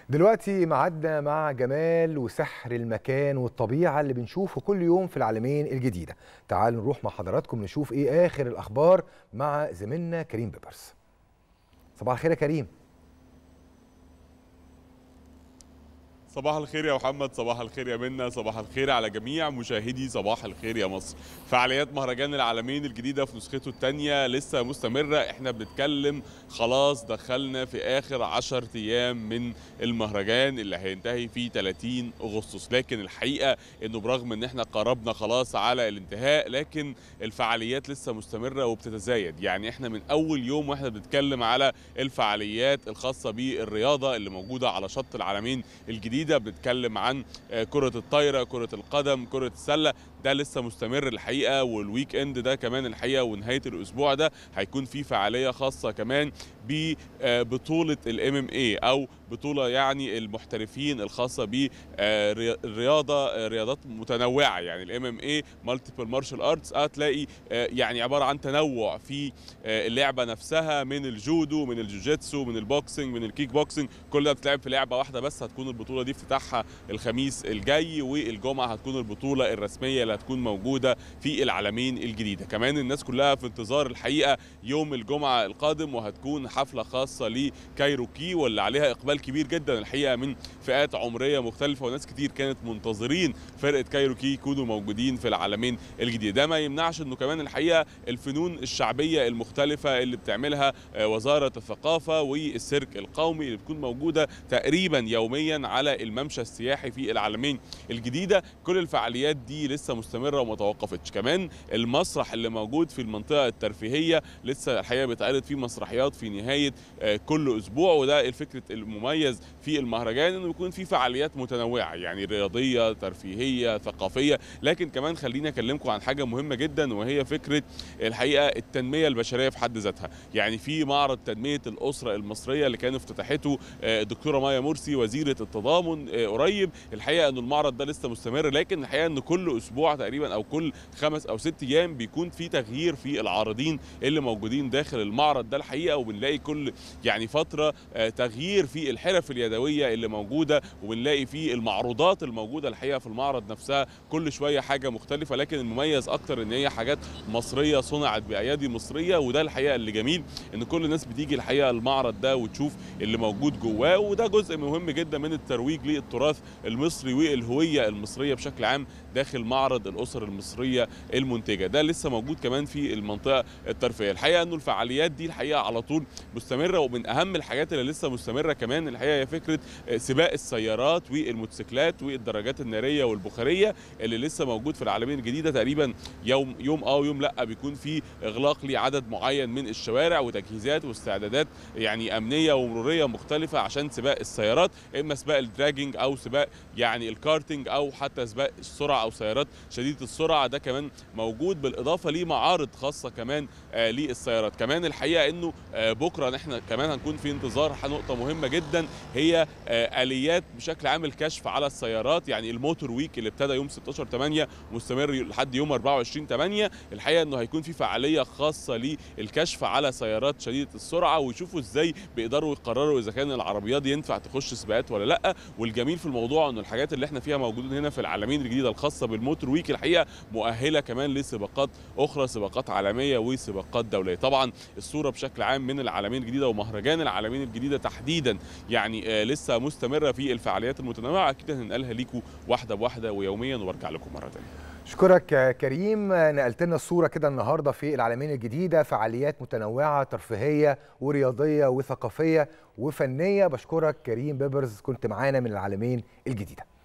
دلوقتي معدنا مع جمال وسحر المكان والطبيعة اللي بنشوفه كل يوم في العالمين الجديدة تعالوا نروح مع حضراتكم نشوف ايه آخر الأخبار مع زميلنا كريم بيبرس صباح الخير يا كريم صباح الخير يا محمد صباح الخير يا منى صباح الخير على جميع مشاهدي صباح الخير يا مصر فعاليات مهرجان العالمين الجديدة في نسخته الثانية لسه مستمرة احنا بنتكلم خلاص دخلنا في آخر 10 أيام من المهرجان اللي هينتهي في 30 أغسطس لكن الحقيقة انه برغم ان احنا قربنا خلاص على الانتهاء لكن الفعاليات لسه مستمرة وبتتزايد يعني احنا من أول يوم واحنا بنتكلم على الفعاليات الخاصة بالرياضة اللي موجودة على شط العالمين الجديدة بنتكلم عن كرة الطايرة كرة القدم كرة السلة ده لسه مستمر الحقيقة والويك اند ده كمان الحقيقة ونهاية الأسبوع ده هيكون في فعالية خاصة كمان ببطولة الام ام اي او بطولة يعني المحترفين الخاصة بالرياضة رياضات متنوعة يعني الام ام اي مالتيبل مارشال ارتس هتلاقي يعني عبارة عن تنوع في اللعبة نفسها من الجودو من الجوجيتسو من البوكسنج من الكيك بوكسنج كل ده بتلعب في لعبة واحدة بس هتكون البطولة دي افتتاحها الخميس الجاي والجمعة هتكون البطولة الرسمية اللي هتكون موجودة في العالمين الجديدة كمان الناس كلها في انتظار الحقيقة يوم الجمعة القادم وهتكون حفلة خاصة لكايروكي واللي عليها إقبال كبير جدا الحقيقة من فئات عمرية مختلفة وناس كتير كانت منتظرين فرقة كايروكي يكونوا موجودين في العالمين الجديد ده ما يمنعش انه كمان الحقيقة الفنون الشعبية المختلفة اللي بتعملها وزارة الثقافة والسيرك القومي اللي بتكون موجودة تقريبا يوميا على الممشى السياحي في العالمين الجديدة كل الفعاليات دي لسه مستمرة وما توقفتش كمان المسرح اللي موجود في المنطقة الترفيهية لسه الحقيقة بيتعرض فيه مسرحيات في نهاية كل أسبوع وده الفكرة المميز في المهرجان انه يكون في فعاليات متنوعة يعني رياضية ترفيهية ثقافية لكن كمان خليني اكلمكم عن حاجة مهمة جدا وهي فكرة الحقيقة التنمية البشرية في حد ذاتها يعني في معرض تنمية الأسرة المصرية اللي كان افتتحته الدكتورة مايا مرسي وزيرة التضامن قريب الحقيقة انه المعرض ده لسه مستمر لكن الحقيقة انه كل أسبوع تقريبا او كل خمس او ست ايام بيكون في تغيير في العارضين اللي موجودين داخل المعرض ده الحقيقه وبنلاقي كل يعني فتره تغيير في الحرف اليدويه اللي موجوده وبنلاقي في المعروضات الموجوده الحقيقه في المعرض نفسها كل شويه حاجه مختلفه لكن المميز اكتر ان هي حاجات مصريه صنعت بايادي مصريه وده الحقيقه اللي جميل ان كل الناس بتيجي الحقيقه المعرض ده وتشوف اللي موجود جواه وده جزء مهم جدا من الترويج للتراث المصري والهويه المصريه بشكل عام داخل معرض الاسر المصريه المنتجه ده لسه موجود كمان في المنطقه الترفيهيه الحقيقه انه الفعاليات دي الحقيقه على طول مستمره ومن اهم الحاجات اللي لسه مستمره كمان الحقيقه هي فكره سباق السيارات والموتوسيكلات والدراجات الناريه والبخاريه اللي لسه موجود في العالمين الجديده تقريبا يوم يوم اه ويوم لا بيكون في اغلاق لعدد معين من الشوارع وتجهيزات واستعدادات يعني امنيه ومروريه مختلفه عشان سباق السيارات اما سباق الدراجنج او سباق يعني الكارتنج او حتى سباق السرعه او سيارات شديده السرعه ده كمان موجود بالاضافه لمعارض خاصه كمان آه للسيارات كمان الحقيقه انه آه بكره احنا كمان هنكون في انتظار نقطه مهمه جدا هي آه اليات بشكل عام الكشف على السيارات يعني الموتور ويك اللي ابتدى يوم 16 8 مستمر لحد يوم 24 8 الحقيقه انه هيكون في فعاليه خاصه للكشف على سيارات شديده السرعه ويشوفوا ازاي بيقدروا يقرروا اذا كان العربيات دي ينفع تخش سباقات ولا لا والجميل في الموضوع انه الحاجات اللي احنا فيها موجودين هنا في العالمين الجديده الخاصه بالموتور ويك الحقيقه مؤهله كمان لسباقات اخرى سباقات عالميه وسباقات دوليه طبعا الصوره بشكل عام من العالمين الجديده ومهرجان العالمين الجديده تحديدا يعني آه لسه مستمره في الفعاليات المتنوعه اكيد هننقلها ليكم واحده بواحده ويوميا وارجع لكم مره ثانيه اشكرك يا كريم نقلت لنا الصوره كده النهارده في العالمين الجديده فعاليات متنوعه ترفيهيه ورياضيه وثقافيه وفنيه بشكرك كريم بيبرز كنت معانا من العالمين الجديده